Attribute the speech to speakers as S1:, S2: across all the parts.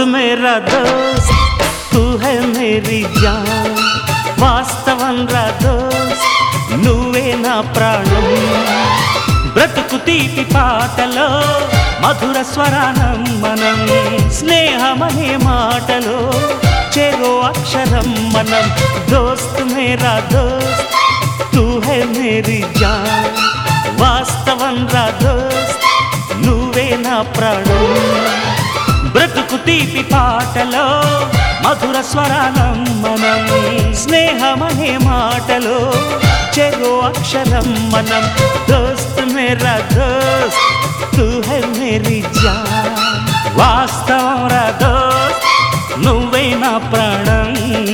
S1: मेरा दोस्त तू है मेरी जान వాస్తవం రా దోస్త్ నువ్వే నా ప్రాణం బ్రతుకు తీపి పాటలో మధుర స్వరానం మనం స్నేహమనే మాటలో చెరో అక్షరం మనం దోస్త్ మేరా దోస్త్ తూ హై మేరీ జాన్ వాస్తవం రా దోస్త్ నువ్వే నా ప్రాణం బ్రతుకు తీపి పాటలో మధుర స్వరానం మనం స్నేహమనే మాటలో చెరో అక్షరం మనం దోస్త్ మేరా దోస్త్ తూ హై మేరీ జాన్ వాస్తవం రా దోస్త్ నువ్వే నా ప్రాణం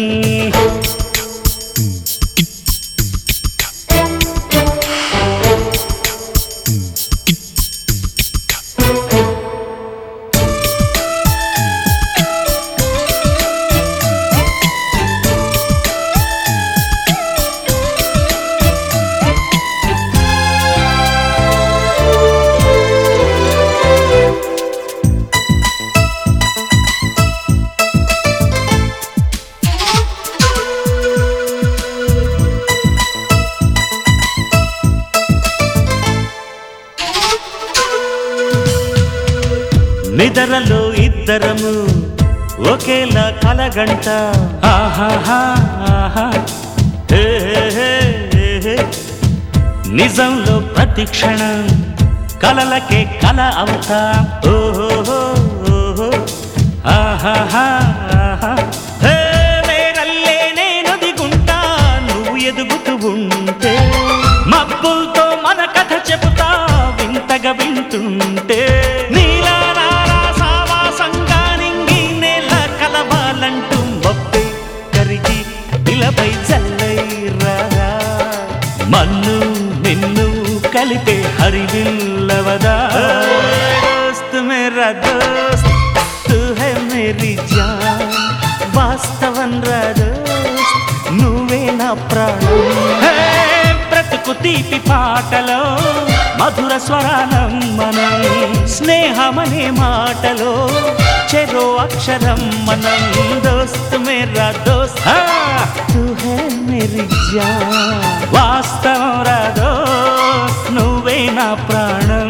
S1: నిదరలో ఇద్దరము ఒకేలా కలగంట ఆహాహా, ఆహా. హే, హే, హే, హే, హే. నిజంలో ప్రతి క్షణం కలలకే కల అవుతా ఓహో ఓహో ఆహాహా, ఆహా. హే, వేరల్లే నేను దిగుంటా నువ్వు ఎదుగుతూ ఉంటే మబ్బులతో మన కథ చెబుతా వింతగా వింటుంటే నీలా నాలా సావాసంగా నింగి నేల కలవాలంటూ మొప్పే కరిగి ఇలపై చల్లై రారా మన్ను నిన్ను కలిపే హరివిల్లవదా దోస్త్ మేరా దోస్త్ తూ హై మేరీ జాన్ వాస్తవం రా దోస్త్ నువ్వే నా ప్రాణం హే, బ్రతుకు తీపి పాటలో మధుర స్వరానం మనం స్నేహమనే మాటలో చెరో అక్షరం మనం దోస్త్ మేరా దోస్త్ హా, తూ హై మేరీ జాన్ వాస్తవం రా దోస్త్ నువ్వే నా ప్రాణం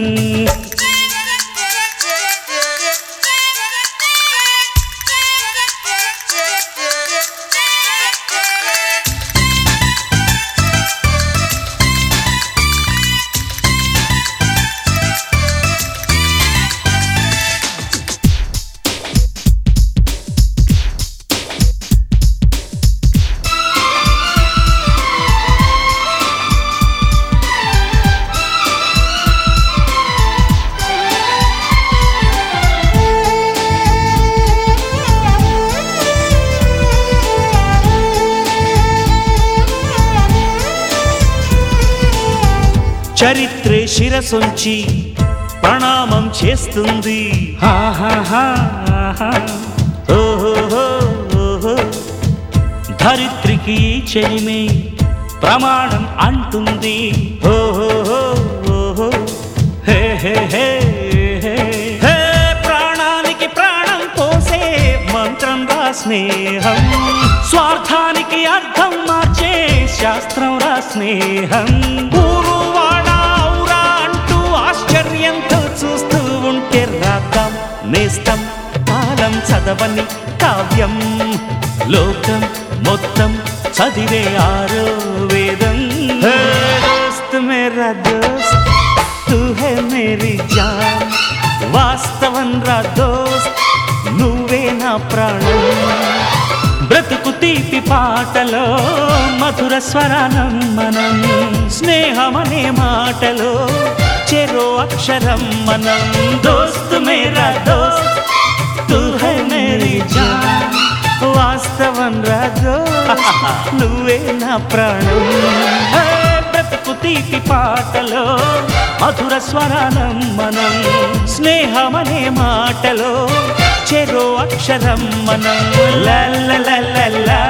S1: చరిత్రే శిరసొంచి ప్రణామం చేస్తుంది ఆహాహా, ఆహా. ఓహోహో, ఓహో. ధరిత్రికి ఈ చెలిమే ప్రమాణం అంటుంది ఓహోహో, ఓహో. హే హే హే హే. హే, ప్రాణానికి ప్రాణం పోసే మంత్రం రా స్నేహం స్వార్థానికి అర్థం మార్చే శాస్త్రం రా స్నేహం ఊరు వాడా ఔరా అంటూ ఆశ్చర్యంతో చూస్తూ ఉంటే రాద్దాం నేస్తం కాలం చదవని కావ్యం లోకం మొత్తం చదివే ఆరో వేదం హే దోస్త్ మేరా దోస్త్ తూ హే మేరీ జాన్ వాస్తవం రా దోస్త్ నువ్వే నా ప్రాణం బ్రతుకు తీపి పాటలో మధుర స్వరానం మనం స్నేహమనే మాటలో చెరో అక్షరం మనం దోస్త్ మేరా దోస్త్ తూ హై మేరీ జాన్ వాస్తవం రా దోస్త్ నువ్వే నా ప్రాణం హే, బ్రతుకు తీపి పాటలో మధుర స్వరానం మనం స్నేహమనే మాటలో చెరో అక్షరం మనం లా లా లా లా లా